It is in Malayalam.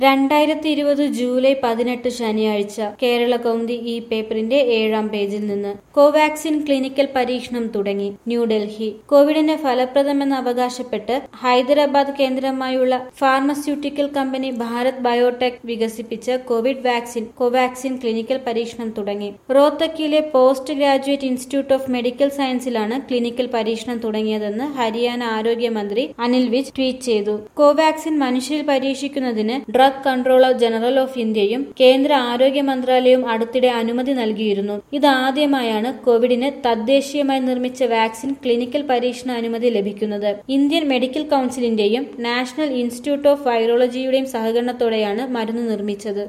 രണ്ടായിരത്തി ഇരുപത് ജൂലൈ പതിനെട്ട് ശനിയാഴ്ച കേരള കൗമുദി ഈ പേപ്പറിന്റെ ഏഴാം പേജിൽ നിന്ന് കോവാക്സിൻ ക്ലിനിക്കൽ പരീക്ഷണം തുടങ്ങി ന്യൂഡൽഹി കോവിഡിന് ഫലപ്രദമെന്ന് അവകാശപ്പെട്ട് ഹൈദരാബാദ് കേന്ദ്രമായുള്ള ഫാർമസ്യൂട്ടിക്കൽ കമ്പനി ഭാരത് ബയോടെക് വികസിപ്പിച്ച കോവിഡ് വാക്സിൻ കോവാക്സിൻ ക്ലിനിക്കൽ പരീക്ഷണം തുടങ്ങി റോത്തക്കിലെ post graduate institute of medical സയൻസിലാണ് ക്ലിനിക്കൽ പരീക്ഷണം തുടങ്ങിയതെന്ന് ഹരിയാന ആരോഗ്യമന്ത്രി അനിൽ വിജ് ട്വീറ്റ് ചെയ്തു കോവാക്സിൻ മനുഷ്യരിൽ പരീക്ഷിക്കുന്നതിന് ഡ്രഗ് കൺട്രോളർ ജനറൽ ഓഫ് ഇന്ത്യയും കേന്ദ്ര ആരോഗ്യ മന്ത്രാലയവും അടുത്തിടെ അനുമതി നൽകിയിരുന്നു ഇതാദ്യമായാണ് കോവിഡിന് തദ്ദേശീയമായി നിർമ്മിച്ച വാക്സിൻ ക്ലിനിക്കൽ പരീക്ഷണ അനുമതി ലഭിക്കുന്നത് ഇന്ത്യൻ മെഡിക്കൽ കൌൺസിലിന്റെയും നാഷണൽ ഇൻസ്റ്റിറ്റ്യൂട്ട് ഓഫ് വൈറോളജിയുടെയും സഹകരണത്തോടെയാണ് മരുന്ന് നിർമ്മിച്ചത്